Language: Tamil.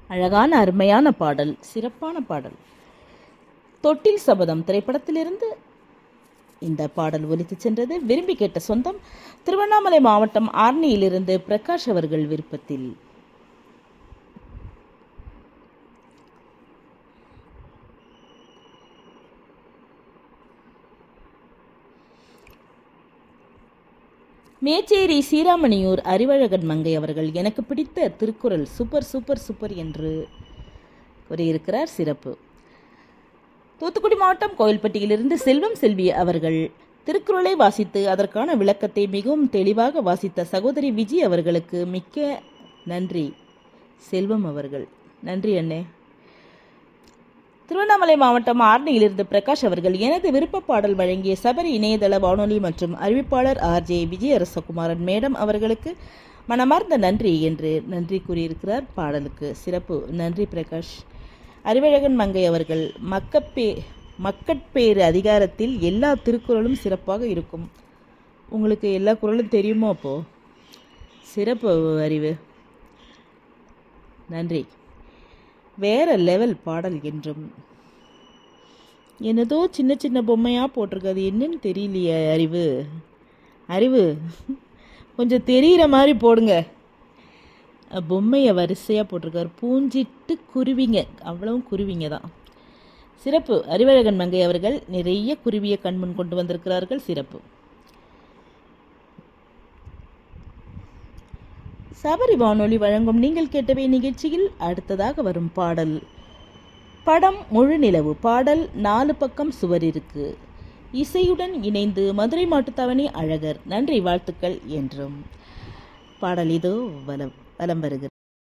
அழகான அருமையான பாடல் சிறப்பான பாடல் தொட்டில் சபதம் திரைப்படத்திலிருந்து இந்த பாடல் ஒலித்து சென்றது விரும்பி கேட்ட சொந்தம் திருவண்ணாமலை மாவட்டம் ஆர்னியிலிருந்து பிரகாஷ் அவர்கள் விருப்பத்தில் மேச்சேரி சீராமணியூர் அறிவழகன் மங்கை அவர்கள் எனக்கு பிடித்த திருக்குறள் சூப்பர் சூப்பர் சூப்பர் என்று கூறியிருக்கிறார் சிறப்பு தூத்துக்குடி மாவட்டம் கோயில்பட்டியிலிருந்து செல்வம் செல்வி அவர்கள் திருக்குறளை வாசித்து அதற்கான விளக்கத்தை மிகவும் தெளிவாக வாசித்த சகோதரி விஜி அவர்களுக்கு மிக்க நன்றி செல்வம் அவர்கள் நன்றி அண்ணே திருவண்ணாமலை மாவட்டம் ஆர்னியிலிருந்து பிரகாஷ் அவர்கள் எனது விருப்ப பாடல் வழங்கிய சபரி இணையதள வானொலி மற்றும் அறிவிப்பாளர் ஆர்ஜே விஜயரசகுமாரன் மேடம் அவர்களுக்கு மனமார்ந்த நன்றி என்று நன்றி கூறியிருக்கிறார் பாடலுக்கு சிறப்பு நன்றி பிரகாஷ் அறிவழகன் மங்கை அவர்கள் மக்கப்பே மக்கட்பேறு அதிகாரத்தில் எல்லா திருக்குறளும் சிறப்பாக இருக்கும் உங்களுக்கு எல்லா குறளும் தெரியுமோ அப்போ சிறப்பு அறிவு நன்றி வேற லெவல் பாடல் என்றும் என்னதோ சின்ன சின்ன பொம்மையாக போட்டிருக்கு அது என்னன்னு தெரியலையே அறிவு அறிவு கொஞ்சம் தெரிகிற மாதிரி போடுங்க அஹ், பொம்மையை வரிசையாக போட்டிருக்காரு பூஞ்சிட்டு குருவிங்க அவ்வளவும் குருவிங்க தான் சிறப்பு அறிவழகன் மங்கை அவர்கள் நிறைய குருவியை கண்முன் கொண்டு வந்திருக்கிறார்கள் சிறப்பு சபரி வானொலி வழங்கும் நீங்கள் கேட்டவை நிகழ்ச்சியில் அடுத்ததாக வரும் பாடல் படம் முழு நிலவு பாடல் நாலு பக்கம் சுவர் இருக்கு இசையுடன் இணைந்து மதுரை மாட்டுத்தாவணி அழகர் நன்றி வாழ்த்துக்கள் என்றும் பாடல் இதோ வலம் வலம் வருகிறது